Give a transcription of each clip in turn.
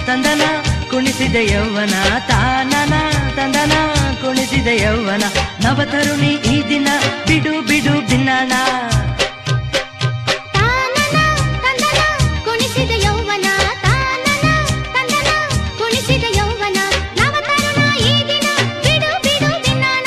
ತಂದನ ಕುಣಿಸಿದ ಯೌವನ ತಾನನ ತಂದನ ಕುಣಿಸಿದ ಯೌವನ ನವತರುಣಿ ಈ ದಿನ ಬಿಡು ಬಿಡು ಬಿನ್ನಣ ತಾನನ ತಂದನ ಕುಣಿಸಿದ ಯೌವನ ತಾನನ ತಂದನ ಕುಣಿಸಿದ ಯೌವನ ನವತರುಣ ಈ ದಿನ ಬಿಡು ಬಿಡು ದಿನಾನ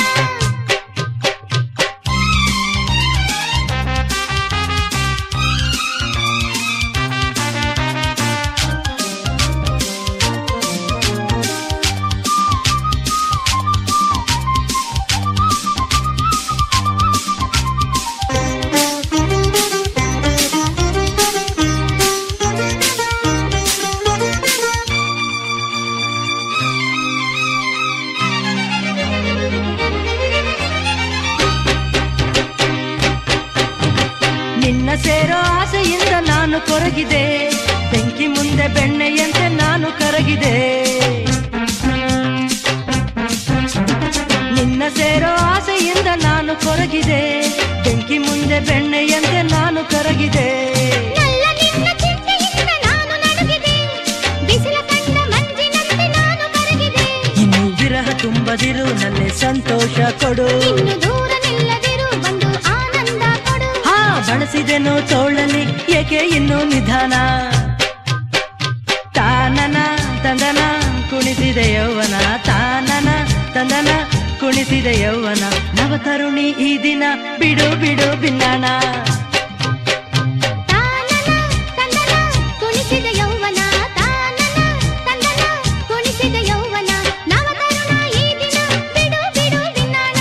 ನಿನ್ನ ಸೇರೋ ಆಸೆಯಿಂದ ನಾನು ಕೊರಗಿದೆ ಬೆಂಕಿ ಮುಂದೆ ಬೆಣ್ಣೆಯಂತೆ ನಾನು ಕರಗಿದೆ ನಿನ್ನ ಸೇರೋ ಆಸೆಯಿಂದ ನಾನು ಕೊರಗಿದೆ ಬೆಂಕಿ ಮುಂದೆ ಬೆಣ್ಣೆಯಂತೆ ನಾನು ಕರಗಿದೆ ನಲ್ಲ ನಿನ್ನ ಚಿಂತೆಯಿಂದ ನಾನು ನಡುಗಿದೆ ಬಿಸಿಲ ಕಂಡ ಮಂಜಿನಂತೆ ನಾನು ಕರಗಿದೆ ಇನ್ನು ವಿರಹ ತುಂಬದಿರು ನನ್ನೆ ಸಂತೋಷ ಕೊಡು ಇನ್ನು ದೂರ ನಿಲ್ಲದಿರು ಬಂದು ಆನಂದ ಕೊಡು ಹಾ ಬಳಸಿದೆನು ತೋಳಲಿ ಏಕೆ ಇನ್ನು ನಿಧಾನ ತಾನನ ತಂದನ ಕುಣಿಸಿದ ಯೌವನ ತಾನನ ತಂದನ ಕುಣಿಸಿದ ಯೌವನ ನವತರುಣಿ ಈ ದಿನ ಬಿಡು ಬಿಡು ಬಿನ್ನಣ ತಾನನ ತಂದನ ಕುಣಿಸಿದ ಯೌವನ ತಾನನ ತಂದನ ಕುಣಿಸಿದ ಯೌವನ ನವತರುಣ ಈ ದಿನ ಬಿಡು ಬಿಡು ದಿನಾನ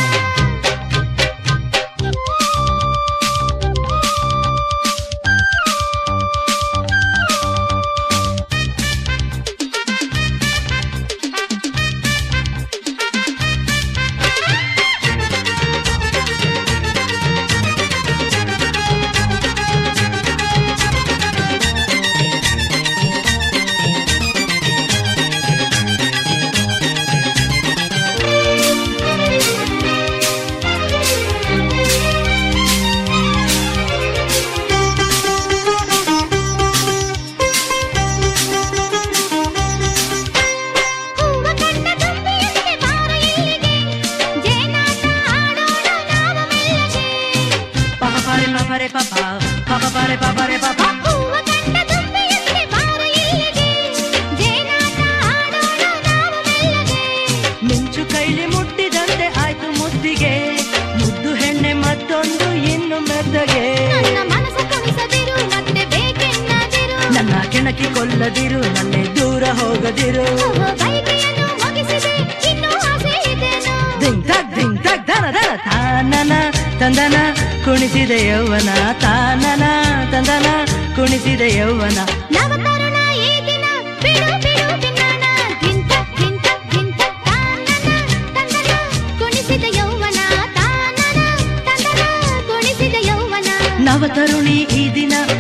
ಹೂವ ಕಂಡ ದುಂಬಿಯಂತೆ ಬಾರ ಇಲ್ಲಿಗೆ ಜೇನಾಟ ಆಡೋಣ ನಾವು ಮೆಲ್ಲಗೆ ಪಾಪ ಪಾರೆ ಪಾಪರೆ ಪಾಪ ಪಾಪ ಪಾರೆ ಪಾಪರೆ ಪಾಪ ಹೂವ ಕಂಡ ದುಂಬಿಯಂತೆ ಬಾರ ಇಲ್ಲಿಗೆ ಜೇನಾಟ ಆಡೋಣ ನಾವು ಮೆಲ್ಲಗೆ ಮಿಂಚು ಕೈಲಿ ಮುಟ್ಟಿದಂತೆ ಆಯ್ತು ಮುದ್ದಿಗೆ ಮುದ್ದು ಹೆಣ್ಣೆ ಮತ್ತೊಂದು ಇನ್ನು ಮೆತ್ತಗೆ ನನ್ನ ಮನಸ್ಸ ಕವಿಸದಿರು ಮತ್ತೆ ಬೇಕೆನ್ನದಿರು ನನ್ನ ಕೆಣಕಿ ಕೊಲ್ಲದಿರು ನನ್ನೆ ದೂರ ಹೋಗದಿರು ಓಹೋ ಬೈಕೆಯನ್ನು ಮುಗಿಸಿದೆ ಇನ್ನೂ ಆಸೆ ಇದೆನು ದಿಂಗ್ ತಗ್ ದಿಂಗ್ ತಗ್ ಧನ ಧನ ತಾನನ ತಂದನ ಕುಣಿಸಿದ ಯೌವನ ತಾನನ ತಂದನ ಕುಣಿಸಿದ ಯೌವನ ನವತರುಣ ಈ ದಿನ ಬಿಡು ಬಿಡು ಬಿನ್ನಾಣ ಗಿಂತ ಗಿಂತ ಗಿಂತ ತಾನನ ತಂದನ ಕುಣಿಸಿದ ಯೌವನ ತಾನನ ತಂದನ ಕುಣಿಸಿದ ಯೌವನ ನವತರುಣಿ ಈ ದಿನ